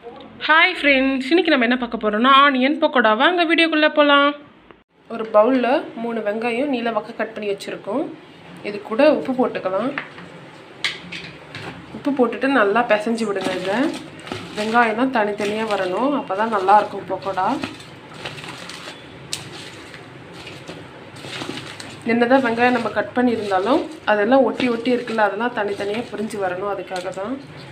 hi friends இன்றைக்கி நம்ம என்ன பார்க்க போகிறோம்னா ஆனியன் பக்கோடா வாங்க வீடியோக்குள்ளே போகலாம் ஒரு பவுலில் மூணு வெங்காயம் நீல வக்க கட் பண்ணி வச்சுருக்கோம் இது கூட உப்பு போட்டுக்கலாம் உப்பு போட்டுட்டு நல்லா பிசைஞ்சு விடுங்க இதை வெங்காயம்லாம் தனித்தனியாக வரணும் அப்போ தான் நல்லாயிருக்கும் பக்கோடா என்னதான் வெங்காயம் நம்ம கட் பண்ணியிருந்தாலும் அதெல்லாம் ஒட்டி ஒட்டி இருக்குல்ல அதெல்லாம் தனித்தனியாக பிரிஞ்சு வரணும் அதுக்காக தான்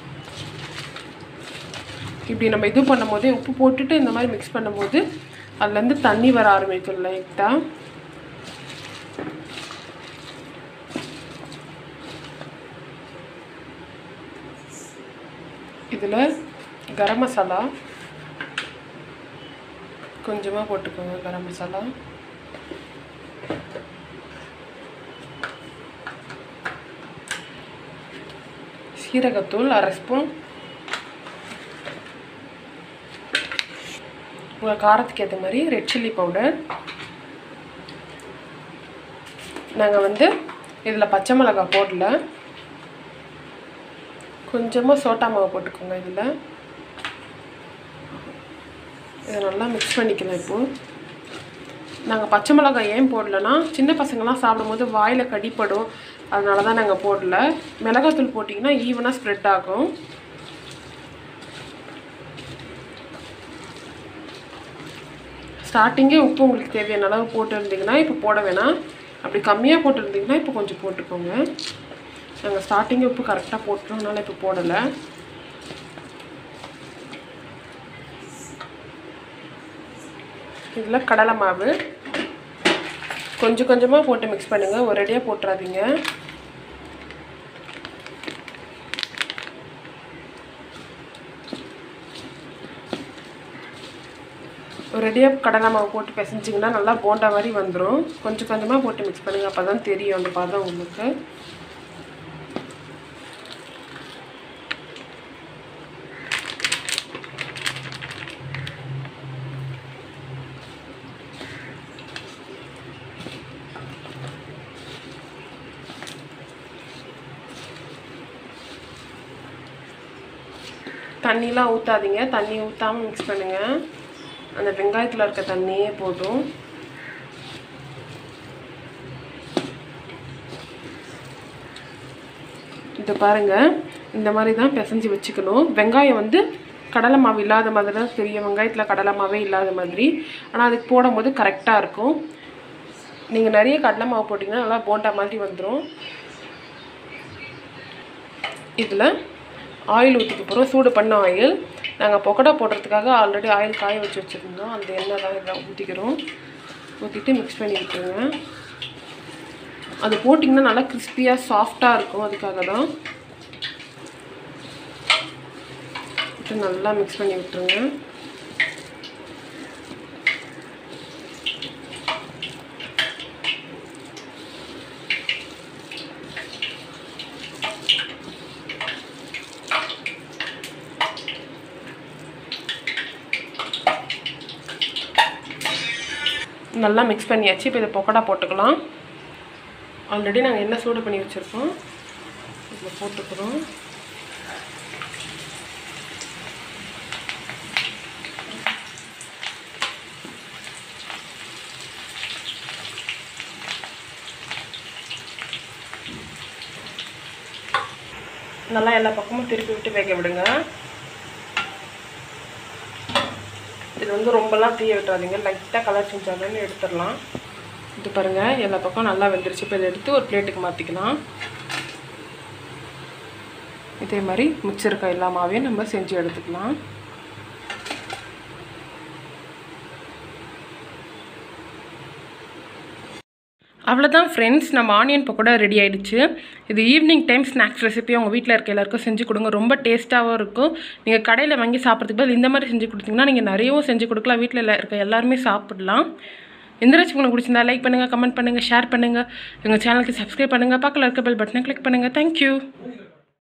இப்படி நம்ம இது பண்ணும்போதே உப்பு போட்டுட்டு இந்த மாதிரி மிக்ஸ் பண்ணும்போது அதுலேருந்து தண்ணி வர ஆரம்பிக்கும் லைட்டாக இதில் கரம் மசாலா கொஞ்சமாக போட்டுக்கோங்க கரம் மசாலா சீரகத்தூள் அரை ஸ்பூன் உங்கள் காரத்துக்கு ஏற்ற மாதிரி ரெட் சில்லி பவுடர் நாங்கள் வந்து இதில் பச்சை மிளகாய் போடல கொஞ்சமாக சோட்டா மாவு போட்டுக்கோங்க இதில் இதை நல்லா மிக்ஸ் பண்ணிக்கலாம் இப்போது நாங்கள் பச்சை மிளகாய் ஏன் போடலன்னா சின்ன பசங்கள்லாம் சாப்பிடும்போது வாயில் கடிப்படும் அதனால தான் நாங்கள் போடல மிளகாத்தூள் போட்டிங்கன்னா ஈவனாக ஸ்ப்ரெட் ஆகும் ஸ்டார்டிங்கே உப்பு உங்களுக்கு தேவையான அளவு போட்டுருந்தீங்கன்னா இப்போ போட வேணாம் அப்படி கம்மியாக போட்டுருந்தீங்கன்னா இப்போ கொஞ்சம் போட்டுக்கோங்க நாங்கள் ஸ்டார்டிங்கே உப்பு கரெக்டாக போட்டுறோம்னால இப்போ போடலை இதில் கடலை மாவு கொஞ்சம் கொஞ்சமாக போட்டு மிக்ஸ் பண்ணுங்கள் ஒரேடியாக போட்டுறாதீங்க ஒரேடியாக கடலை மாவு போட்டு பிசைஞ்சிங்கன்னா நல்லா போண்டா மாதிரி வந்துடும் கொஞ்சம் கொஞ்சமாக போட்டு மிக்ஸ் பண்ணுங்கள் அப்போ தான் தெரியும் அந்த பதம் உங்களுக்கு தண்ணிலாம் ஊற்றாதீங்க தண்ணி ஊற்றாமல் மிக்ஸ் பண்ணுங்கள் அந்த வெங்காயத்தில் இருக்க தண்ணியே போதும் இது பாருங்கள் இந்த மாதிரி தான் பிசைஞ்சு வச்சுக்கணும் வெங்காயம் வந்து கடலை மாவு இல்லாத மாதிரி தான் பெரிய வெங்காயத்தில் கடலை மாவே இல்லாத மாதிரி ஆனால் அதுக்கு போடும்போது கரெக்டாக இருக்கும் நீங்கள் நிறைய கடலை மாவு போட்டிங்கன்னா நல்லா போண்டா மாதிரி வந்துடும் இதில் ஆயில் ஊற்றிக்க போகிறோம் சூடு பண்ண ஆயில் நாங்கள் பொக்கடா போடுறதுக்காக ஆல்ரெடி ஆயில் காய வச்சு வச்சுருந்தோம் அந்த எண்ணெய் தான் இதில் ஊற்றிக்கிறோம் ஊற்றிட்டு மிக்ஸ் பண்ணி விட்டுருங்க அது போட்டிங்கன்னா நல்லா கிறிஸ்பியாக சாஃப்டாக இருக்கும் அதுக்காக தான் விட்டு நல்லா மிக்ஸ் பண்ணி விட்டுருங்க நல்லா மிக்ஸ் பண்ணியாச்சு இப்போ இதை பொக்கடா போட்டுக்கலாம் ஆல்ரெடி நாங்கள் என்ன சூடு பண்ணி வச்சுருக்கோம் இதில் போட்டுக்கிறோம் நல்லா எல்லா பக்கமும் திருப்பி விட்டு வேக விடுங்க இது வந்து ரொம்பலாம் தீய விட்டுறாதீங்க லைட்டாக கலர் சேஞ்ச் ஆகணும்னு எடுத்துடலாம் இது பாருங்கள் எல்லா பக்கம் நல்லா வெந்துருச்சு இப்போ இதை எடுத்து ஒரு பிளேட்டுக்கு மாற்றிக்கலாம் இதே மாதிரி மிச்சிருக்க எல்லா மாவையும் நம்ம செஞ்சு எடுத்துக்கலாம் அவ்வளோதான் ஃப்ரெண்ட்ஸ் நம்ம ஆனியன் பக்கோடா ரெடி ஆகிடுச்சு இது ஈவினிங் டைம் ஸ்நாக்ஸ் ரெசிபி உங்கள் வீட்டில் இருக்க எல்லாருக்கும் செஞ்சு கொடுங்க ரொம்ப டேஸ்ட்டாகவும் இருக்கும் நீங்கள் கடையில் வாங்கி சாப்பிட்றதுக்கு பதில் இந்த மாதிரி செஞ்சு கொடுத்தீங்கன்னா நீங்கள் நிறையவும் செஞ்சு கொடுக்கலாம் வீட்டில் இருக்க எல்லாருமே சாப்பிடலாம் எந்த ரெசிபி உங்களுக்கு பிடிச்சிருந்தா லைக் பண்ணுங்கள் கமெண்ட் பண்ணுங்கள் ஷேர் பண்ணுங்கள் எங்கள் சேனலுக்கு சப்ஸ்கிரைப் பண்ணுங்கள் பக்கத்தில் இருக்க பெல் பட்டனை கிளிக் பண்ணுங்கள் தேங்க்யூ